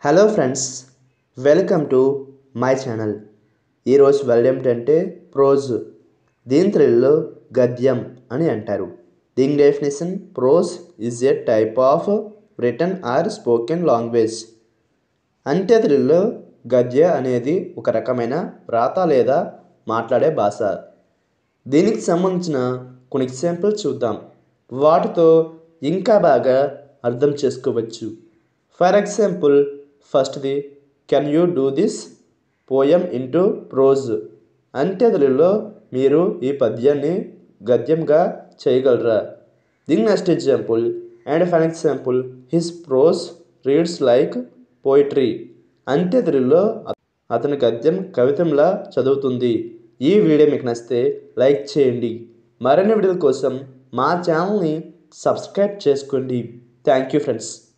hello friends welcome to my channel ఈరోజు word ఏమిటంటే prose దీని తెలుగులో గద్యం అని అంటారు దీని definition prose is a type of written or spoken language అంటే తెలుగులో గద్య అనేది ఒక రకమైన వ్రాత లేదా మాట్లాడే భాష దీనికి సంబంధించిన కొన్ని ఎగ్జాంపుల్ చూద్దాం వాటితో ఇంకా బాగా అర్థం చేసుకోవచ్చు ఫర్ ఎగ్జాంపుల్ ఫస్ట్ది can you do this poem into prose అంటే తెలుగులో మీరు ఈ పద్యాన్ని గద్యంగా చేయగలరా దీని next example and for example his prose reads like poetry అంటే తెలుగులో అతని గద్యం కవితంలా చదువుతుంది ఈ వీడియో మీకు నచ్చితే లైక్ చేయండి మరిన్ని వీడియోల కోసం మా ఛానల్ని సబ్స్క్రైబ్ చేసుకోండి థ్యాంక్ యూ ఫ్రెండ్స్